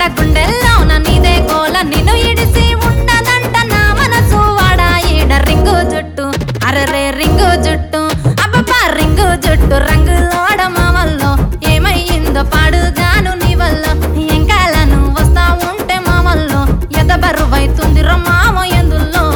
గుండెల్లోన నీదే గోల నిన్ను ఇడిసి ఉండదంట నా మనసు వాడా ఈడ రింగు జుట్టు అరరే రింగు జుట్టు అబ్బబ్బా రింగు జుట్టు రంగులోడ మామల్లో ఏమయ్యిందో పాడుగాను నీ వల్ల ఎంకాలను వస్తా ఉంటే మామల్లో ఎదబరువైతుంది మామ ఎందుల్లో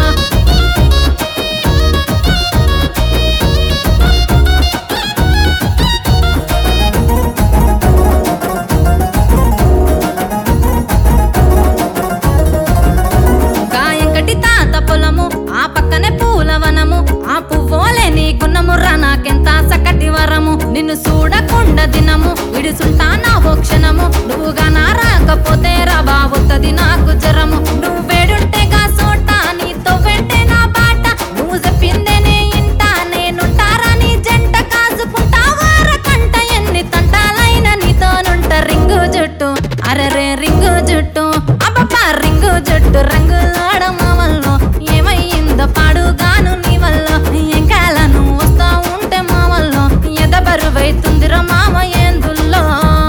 గాయంకటి తాత పొలము ఆ పక్కనే పూలవనము ఆ పువ్వోలే నీ గుణమురా నాకెంత సకటి వరము నిన్ను చూడకుండా దినము విడుసుంటానా ఓ క్షణము నువ్వుగా నా రాకపోతే రబావుతది నాకు జ్వరము నువ్వు వేడుంటే గా సోట నీతో వెంటే నా బాట నువ్వు చెప్పిందే నే ఇంట నేనుంటారా నీ జంట కాసుకుంటావార కంట ఎన్ని తంటాలైన నీతోనుంట రింగు జుట్టు అరరే రింగు జుట్టు అబ్బబ్బా రింగు జుట్టు రంగులాడ మామల్లో ఏమయ్యిందో పాడుగాను నీ వల్ల ఎంకాలను వస్తా ఉంటే మామల్లో ఎదబరువైతుందిరా మామ ఏందుల్లో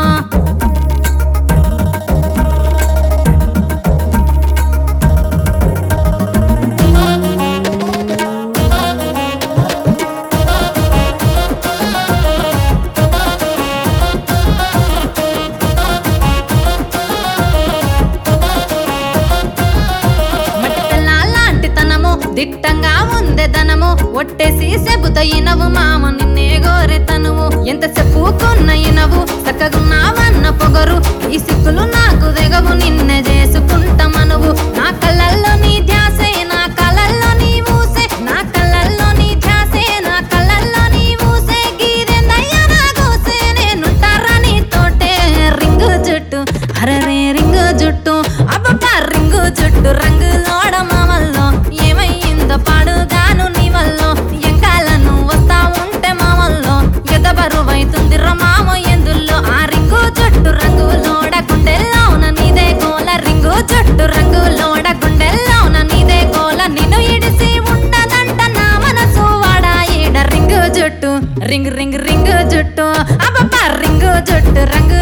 మట్టి పిల్లాలాంటి తనము దిట్టంగా ఉందే ధనము ఒట్టేసి చెబుత ఇనవు మామ నిన్నే గోరె తనువు ఎంత చెప్పుకున్న ఇనవు చక్కగున్నావన్న పొగరు ఈ సిక్కులు నాకు దిగవు నిన్నే చేసుకుంటా మనువు నా కళ్ళల్లో నీ ధ్యాసే నా కళ్ళల్లో నీ ఊసే నా కళ్ళల్లో నీ ధ్యాసే నా కళ్ళల్లో నీ ఊసే గీదెందయ్యా నా గోసే నేనుంటారా నీతోటే రింగు జుట్టు అరరే రింగు జుట్టు అబ్బబ్బా రింగు జుట్టు రంగులోడ మామల్లో ఏమయ్యిందో పాడుగాను నీ వల్ల ఎంకాలను వస్తా ఉంటే మామల్లో ఎదబరువైతుంది మామ ఎందుల్లో ఆ రింగు జుట్టు రంగులోడ గుండెల్లోన నీదే గోల రింగు జుట్టు రంగులోడ గుండెల్లోన నీదే గోల నిన్ను ఇడిసి ఉండదంట నా మనసు వాడా ఈడ రింగు జుట్టు రింగ్ రింగ్ రింగు జుట్టు అబ్బబ్బా రింగు జుట్టు రంగు